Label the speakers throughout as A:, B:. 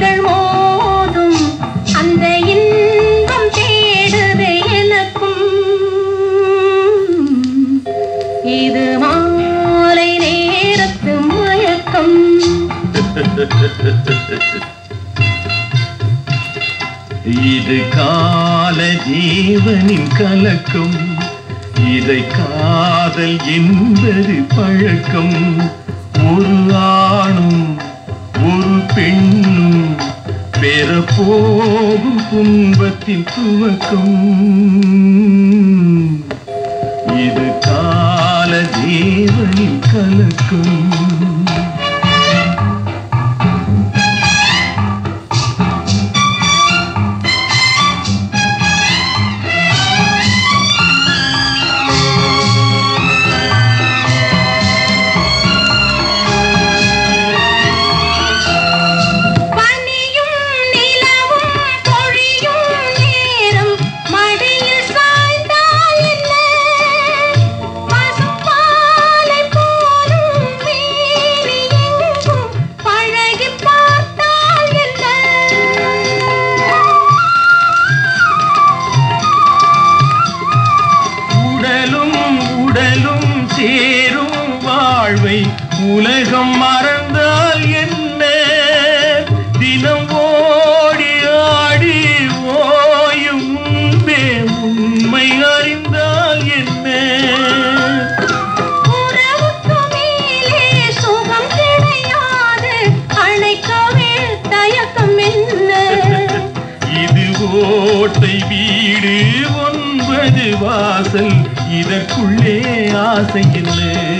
A: கைகள் மோதும் அந்த இன்பம் தேடுது எனக்கும் இது மாலை நேரத்து மயக்கம்
B: இது கால ஜீவனின் கலக்கம் இதை காதல் என்பது பழக்கம் ஒரு ஆணும் ஒரு பெண்ணும் பெறப்போகும் துன்பத்தின் துவக்கம் இது கால ஜீவனின் கலக்கம்
A: பனியும் நிலவும் பொழியும் நேரம் மடியில் சாய்ந்தால் என்ன பசும்பாலை போலும் மேனி எங்கும் பழகிப் பார்த்தால் என்ன
B: உடலும் உடலும் சேரும் வாழ்வை உலகம் மறந்தால் என்ன தினம் ஓடி ஆடி ஓயும் முன்பே உண்மை அறிந்தால் என்ன
A: உறவுக்கு மேலே சுகம் கிடையாது அணைக்கவே தயக்கம் என்ன
B: இது ஓட்டை வீடு ஒன்பது வாசல் இதற்குள்ளே ஆசை என்ன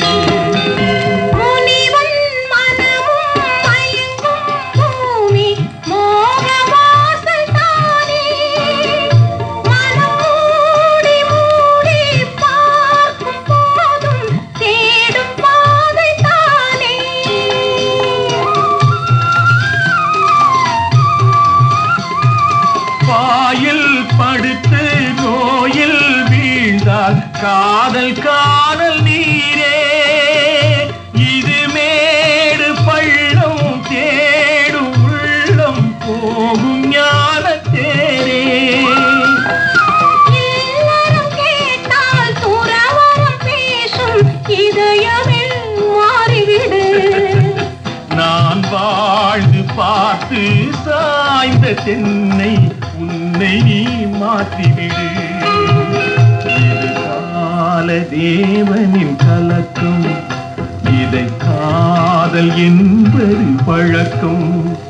A: முனிவன் மனமும் மயங்கும் பூமி மோகவாசல் தானே மனம் மூடி மூடி பார்க்கும் போதும் தேடும் பாதை தானே
B: பாயில் படுத்து நோயில் வீழ்ந்தால் காதல் காதல் நீரே இது மேடு பள்ளம் தேடும் உள்ளம் போகும் ஞான தேரே
A: இல்லறம் கேட்டால் துறவறம் பேசும் இதயமில் மாறிவிடு
B: நான் வாழ்ந்து பார்த்து சாய்ந்த தென்னை உன்னை நீ மாற்றிவிடு இது கால தேவனின் கலக்கம் இதை காதல் என்பது பழக்கம்